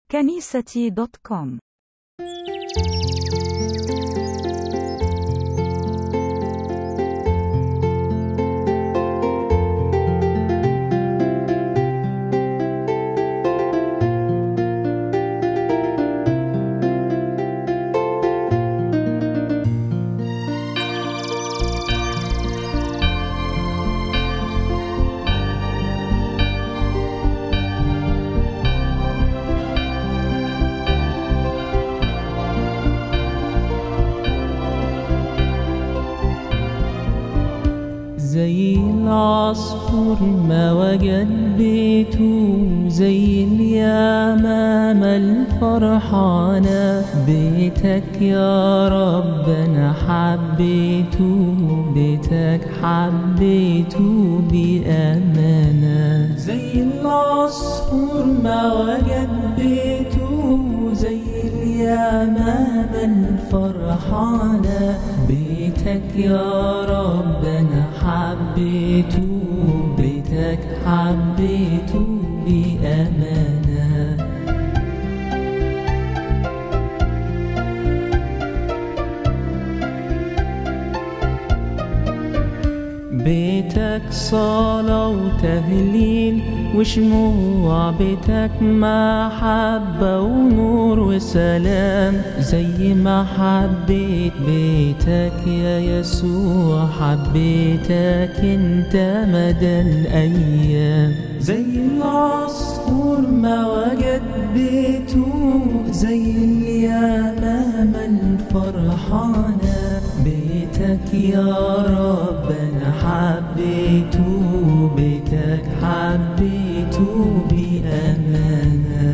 كنيستي دوت كوم زي العصفور ما وجد بيته زي اليمامة الفرحانة بيتك يا رب أنا حبيته بيتك حبيته بأمانة زي العصفور ما وجد بيته زي اليمامة الفرحانة بيتك يا رب أنا حبيته بيتك حبيته بأمانة بيتك صلاة وتهليل وشموع بيتك محبة ونور وسلام زي ما حبيت بيتك يا يسوع حبيتك انت مدى الأيام زي العصفور ما وجد بيته زي اليمامة الفرحانة بيتك يا رب أنا حبيته بيتك حبيته بأمانة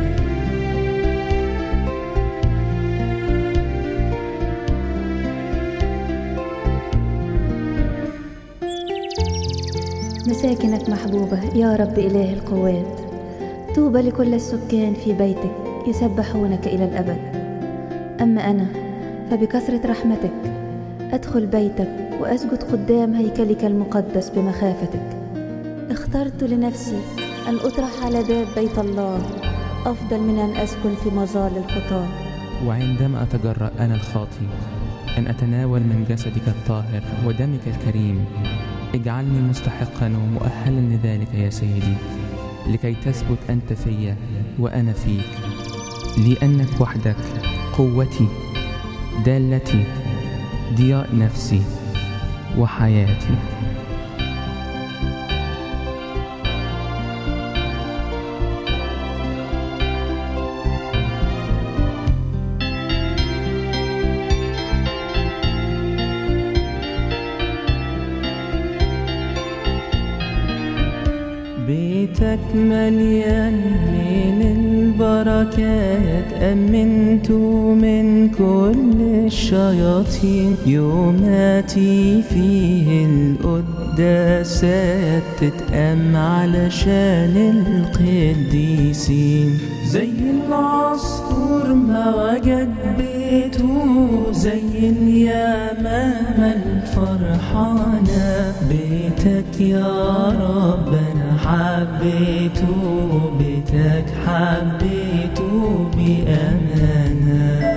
مساكنك محبوبة يا رب إله القوات طوبى لكل السكان في بيتك يسبحونك إلى الأبد أما أنا فبكثرة رحمتك أدخل بيتك وأسجد قدام هيكلك المقدس بمخافتك اخترت لنفسي أن أطرح على باب بيت الله أفضل من أن أسكن في مظال الخطاه وعندما أتجرأ أنا الخاطي أن أتناول من جسدك الطاهر ودمك الكريم اجعلني مستحقا ومؤهلا لذلك يا سيدي لكي تثبت أنت فيا وأنا فيك لأنك وحدك قوتي دالتي ضياء نفسي وحياتي بيتك مليان من البركات أمنت من كل الشياطين يوماتي فيه القداسات تتأم علشان القديسين زي العصفور ما وجد بيته زي اليمامة الفرحانة بيتك يا رب أنا حبيته بيتك حبيته بأمانة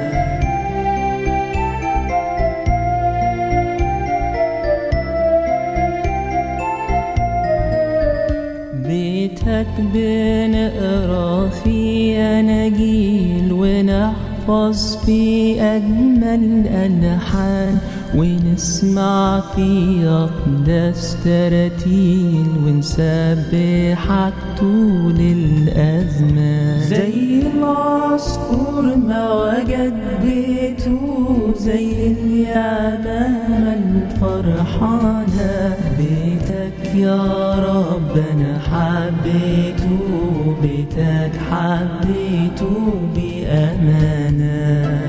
بيتك بنقرا في أناجيل ونحفظ في أجمل ألحان ونسمع في أقدس تراتيل ونسبحك طول الأزمان زي العصفور ما وجد بيته زي اليمامة الفرحانة بيتك يا رب أنا حبيته بيتك حبيته بأمانة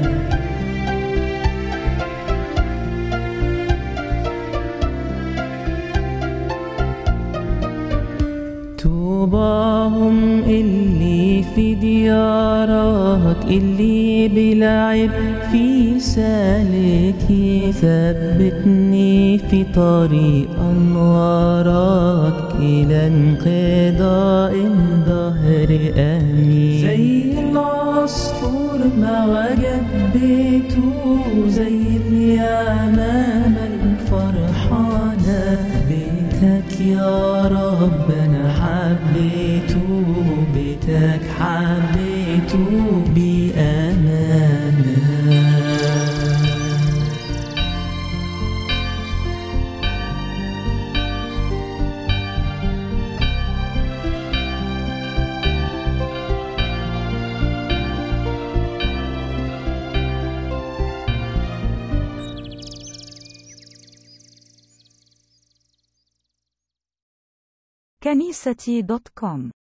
طوباهم اللي في ديارك اللي بلعب في سالكي ثبتني في طريق أنوارك إلى انقضاء الدهر آمين زي عصفور ما وجد بيته زي يا أمام الفرحانة بيتك يا رب أنا حبيته بيتك حبيته بأمانة كنيستي دوت كوم